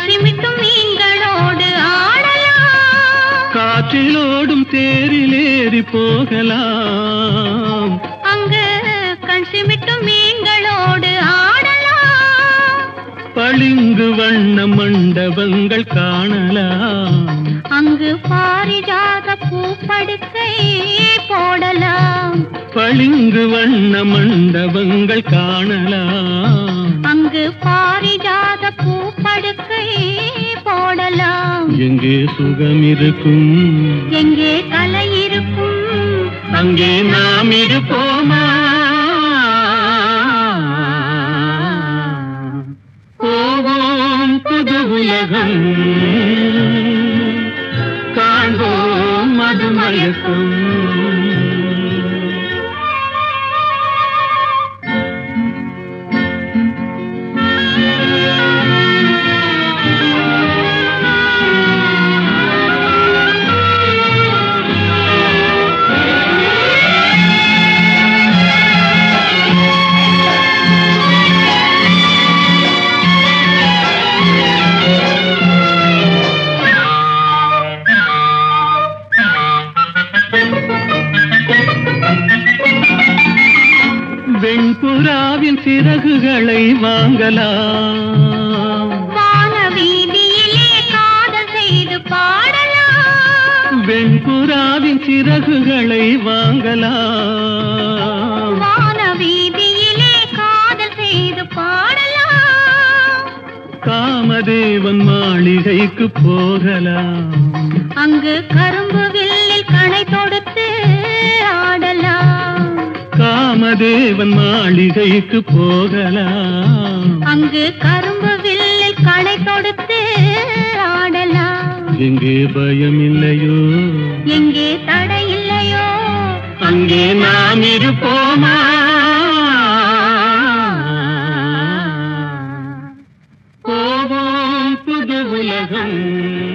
கண் சிமிட்டும் மீன்களோடு ஆடலாம் காற்றிலோடும் தேரிலேறி போகலாம் அங்கு கண் சிமிட்டும் மீன்களோடு ஆடலாம் பளிங்கு வண்ண மண்டபங்கள் காணலாம் அங்கு பாரிஜாத பூப்படுக்கை போடலாம் பளிங்கு வண்ண மண்டபங்கள் காணலாம் அங்கு பாரிஜாத பூப்படுக்கை போடலாம் எங்கே சுகம் இருக்கும் எங்கே கலை இருக்கும் அங்கே நாம் இருப்போமா போவோம் புது உலகம் காண்போம் மது மயக்கம் வெண்புறாவின் சிறகுகளை வாங்கலாம் வான வீதியிலே காதல் செய்து பாடலாம் வெண்புறாவின் சிறகுகளை வாங்கலாம் வான வீதியிலே காதல் செய்து பாடலாம் காமதேவன் மாளிகைக்கு போகலாம் அங்கு கரும்பு வில்லில் கணை தொடுத்து ஆடலாம் காமதேவன் மாளிகைக்கு போகலாம் அங்கு கரும்பு வில்லில் கணை தொடுத்து ஆடலாம் எங்கே பயம் இல்லையோ எங்கே தடை இல்லையோ அங்கே நாம் இருப்போமா போவோம் புது உலகம்